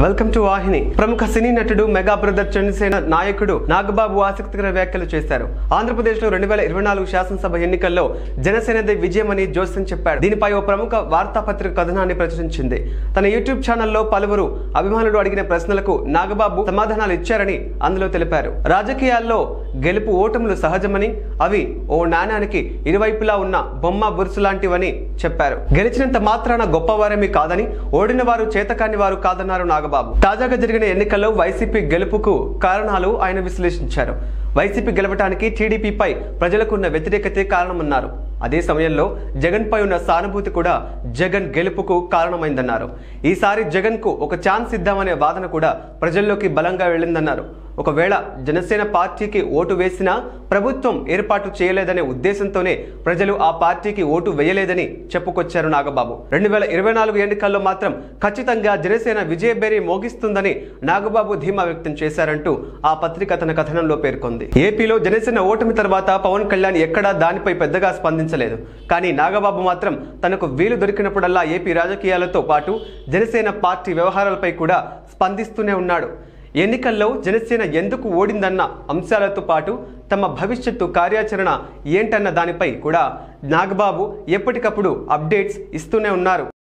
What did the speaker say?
welcome to వాహిని ప్రముఖ సినీ నటుడు mega brother Chandrasena నాయకుడు నాగబాబు ఆసక్తికర వ్యాఖ్యలు చేశారు ఆంధ్రప్రదేశ్ లో రెండు వేల ఇరవై నాలుగు శాసనసభ ఎన్నికల్లో జనసేనదే విజయమని జోస్యం చెప్పాడు దీనిపై ఓ ప్రముఖ వార్తాపత్రిక కథనాన్ని ప్రచురించింది తన యూట్యూబ్ ఛానల్లో పలువురు అభిమానులు అడిగిన ప్రశ్నలకు నాగబాబు సమాధానాలు ఇచ్చారని అందులో తెలిపారు రాజకీయాల్లో గెలుపు ఓటములు సహజమని అవి ఓ నాణానికి ఇరువైపులా ఉన్న బొమ్మ బురుసు లాంటివని చెప్పారు గెలిచినంత మాత్రాన గొప్పవారేమీ కాదని ఓడిన వారు చేతకాని వారు కాదన్నారు నాగబాబు తాజాగా జరిగిన ఎన్నికల్లో వైసీపీ గెలుపుకు కారణాలు ఆయన విశ్లేషించారు వైసీపీ గెలవటానికి టీడీపీపై ప్రజలకున్న వ్యతిరేకతే కారణమన్నారు అదే సమయంలో జగన్ పై ఉన్న సానుభూతి కూడా జగన్ గెలుపుకు కారణమైందన్నారు ఈసారి జగన్ కు ఒక ఛాన్స్ ఇద్దామనే వాదన కూడా ప్రజల్లోకి బలంగా వెళ్ళిందన్నారు ఒకవేళ జనసేన పార్టీకి ఓటు వేసినా ప్రభుత్వం ఏర్పాటు చేయలేదనే ఉద్దేశంతోనే ప్రజలు ఆ పార్టీకి ఓటు వేయలేదని చెప్పుకొచ్చారు నాగబాబు రెండు వేల ఇరవై నాలుగు ఎన్నికల్లో మాత్రం ఖచ్చితంగా జనసేన విజయబేరి మోగిస్తుందని నాగబాబు ధీమా వ్యక్తం చేశారంటూ ఆ పత్రిక తన కథనంలో పేర్కొంది ఏపీలో జనసేన ఓటమి తర్వాత పవన్ కళ్యాణ్ ఎక్కడా దానిపై పెద్దగా స్పందించలేదు కానీ నాగబాబు మాత్రం తనకు వీలు దొరికినప్పుడల్లా ఏపీ రాజకీయాలతో పాటు జనసేన పార్టీ వ్యవహారాలపై కూడా స్పందిస్తూనే ఉన్నాడు ఎన్నికల్లో జనసేన ఎందుకు ఓడిందన్న అంశాలతో పాటు తమ భవిష్యత్తు కార్యాచరణ ఏంటన్న దానిపై కూడా నాగబాబు ఎప్పటికప్పుడు అప్డేట్స్ ఇస్తూనే ఉన్నారు